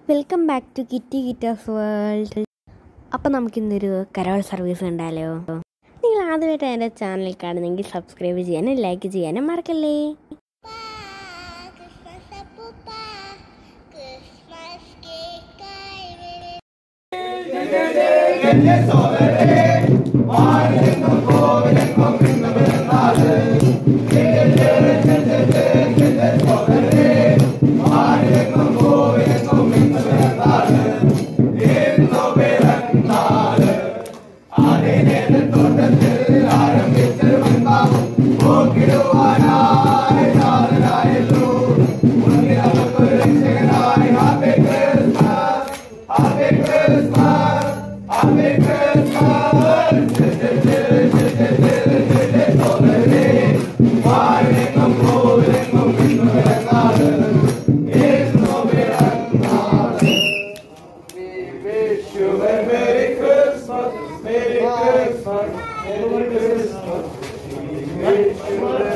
Welcome back to കിറ്റി ഗിറ്റാസ് world അപ്പോൾ നമുക്കിന്നൊരു കരോൾ സർവീസ് ഉണ്ടാലോ നിങ്ങൾ ആദ്യമായിട്ട് എൻ്റെ ചാനൽ കാണുന്നെങ്കിൽ സബ്സ്ക്രൈബ് ചെയ്യാനും ലൈക്ക് ചെയ്യാനും മറക്കല്ലേ Christmas അപ്പൂപ്പ Christmas cake ആയി വരും We wish you a Merry Christmas, Merry Christmas, Merry Christmas. We wish you a